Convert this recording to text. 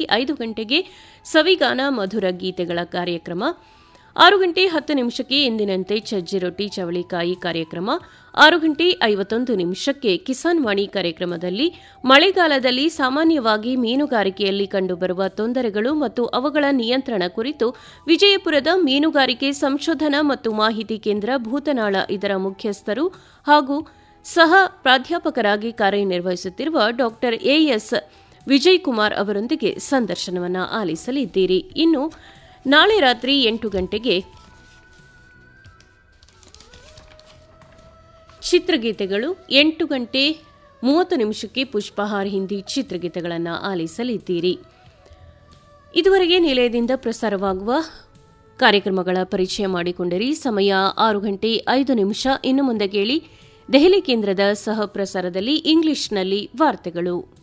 ಐದು ಗಂಟೆಗೆ ಸವಿಗಾನ ಮಧುರ ಗೀತೆಗಳ ಕಾರ್ಯಕ್ರಮ ಆರು ಗಂಟೆ ಹತ್ತು ನಿಮಿಷಕ್ಕೆ ಎಂದಿನಂತೆ ಚಜ್ಜಿ ರೊಟ್ಟಿ ಚವಳಿಕಾಯಿ ಕಾರ್ಯಕ್ರಮ ಆರು ಗಂಟೆ ಐವತ್ತೊಂದು ನಿಮಿಷಕ್ಕೆ ಕಿಸಾನ್ ವಾಣಿ ಕಾರ್ಯಕ್ರಮದಲ್ಲಿ ಮಳೆಗಾಲದಲ್ಲಿ ಸಾಮಾನ್ಯವಾಗಿ ಮೀನುಗಾರಿಕೆಯಲ್ಲಿ ಕಂಡುಬರುವ ತೊಂದರೆಗಳು ಮತ್ತು ಅವುಗಳ ನಿಯಂತ್ರಣ ಕುರಿತು ವಿಜಯಪುರದ ಮೀನುಗಾರಿಕೆ ಸಂಶೋಧನಾ ಮತ್ತು ಮಾಹಿತಿ ಕೇಂದ್ರ ಭೂತನಾಳ ಇದರ ಮುಖ್ಯಸ್ಥರು ಹಾಗೂ ಸಹ ಪ್ರಾಧ್ಯಾಪಕರಾಗಿ ಕಾರ್ಯನಿರ್ವಹಿಸುತ್ತಿರುವ ಡಾ ಎಎಸ್ ವಿಜಯ್ ಕುಮಾರ್ ಅವರೊಂದಿಗೆ ಸಂದರ್ಶನವನ್ನು ಆಲಿಸಲಿದ್ದೀರಿ ಇನ್ನು ನಾಳೆ ರಾತ್ರಿ ಎಂಟು ಗಂಟೆಗೆ ಚಿತ್ರಗೀತೆಗಳು ಎಂಟು ಗಂಟೆ ಮೂವತ್ತು ನಿಮಿಷಕ್ಕೆ ಪುಷ್ಪಹಾರ್ ಹಿಂದಿ ಚಿತ್ರಗೀತೆಗಳನ್ನು ಆಲಿಸಲಿದ್ದೀರಿ ಇದುವರೆಗೆ ನಿಲಯದಿಂದ ಪ್ರಸಾರವಾಗುವ ಕಾರ್ಯಕ್ರಮಗಳ ಪರಿಚಯ ಮಾಡಿಕೊಂಡಿರಿ ಸಮಯ ಆರು ಗಂಟೆ ಐದು ನಿಮಿಷ ಇನ್ನು ಮುಂದೆ ಕೇಳಿ ದೆಹಲಿ ಕೇಂದ್ರದ ಸಹ ಪ್ರಸಾರದಲ್ಲಿ ಇಂಗ್ಲಿಷ್ನಲ್ಲಿ ವಾರ್ತೆಗಳು